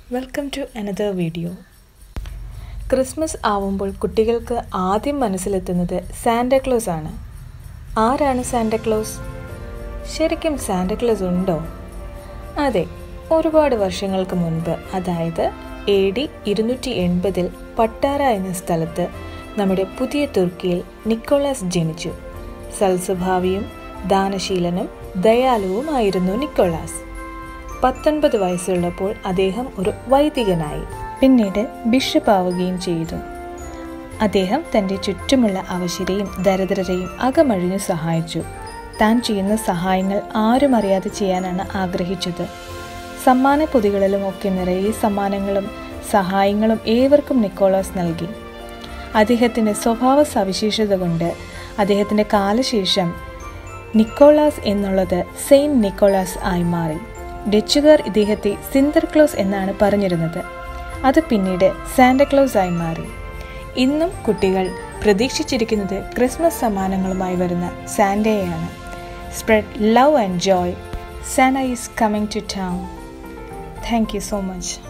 welcome to another video Christmas ആവുമ്പോൾ കുട്ടികൾക്ക് ആദ്യം മനസ്സിലെത്തുന്നത് സാന്റാക്ലോസ് ആണ് ആരാണ് സാന്റാക്ലോസ് ശരിക്കും സാന്റാക്ലോസ് ഉണ്ടോ അതെ ഒരുപാട് വർഷങ്ങൾക്ക് മുൻപ് അതായത് എ ഡി ഇരുന്നൂറ്റി എൺപതിൽ പട്ടാര എന്ന സ്ഥലത്ത് നമ്മുടെ പുതിയ തുർക്കിയിൽ നിക്കോളാസ് ജനിച്ചു സൽസ്വഭാവിയും ദാനശീലനും ദയാലുവുമായിരുന്നു നിക്കോളാസ് പത്തൊൻപത് വയസ്സുള്ളപ്പോൾ അദ്ദേഹം ഒരു വൈദികനായി പിന്നീട് ബിഷപ്പ് ആവുകയും ചെയ്തു അദ്ദേഹം തൻ്റെ ചുറ്റുമുള്ള അവശരെയും ദരിദ്രരെയും അകമഴിഞ്ഞു സഹായിച്ചു താൻ ചെയ്യുന്ന സഹായങ്ങൾ ആരും അറിയാതെ ചെയ്യാനാണ് ആഗ്രഹിച്ചത് സമ്മാന പൊതികളിലും ഒക്കെ നിറയെ സമ്മാനങ്ങളും സഹായങ്ങളും ഏവർക്കും നിക്കോളാസ് നൽകി അദ്ദേഹത്തിൻ്റെ സ്വഭാവ സവിശേഷത കൊണ്ട് അദ്ദേഹത്തിൻ്റെ കാലശേഷം നിക്കോളാസ് എന്നുള്ളത് സെയിൻറ്റ് നിക്കോളാസ് ആയി മാറി ഡച്ചുകാർ ഇദ്ദേഹത്തെ സിന്തർക്ലോസ് എന്നാണ് പറഞ്ഞിരുന്നത് അത് പിന്നീട് സാന്റക്ലോസ് ആയി മാറി ഇന്നും കുട്ടികൾ പ്രതീക്ഷിച്ചിരിക്കുന്നത് ക്രിസ്മസ് സമ്മാനങ്ങളുമായി വരുന്ന സാന്റയെയാണ് spread love and joy Santa is coming to town thank you so much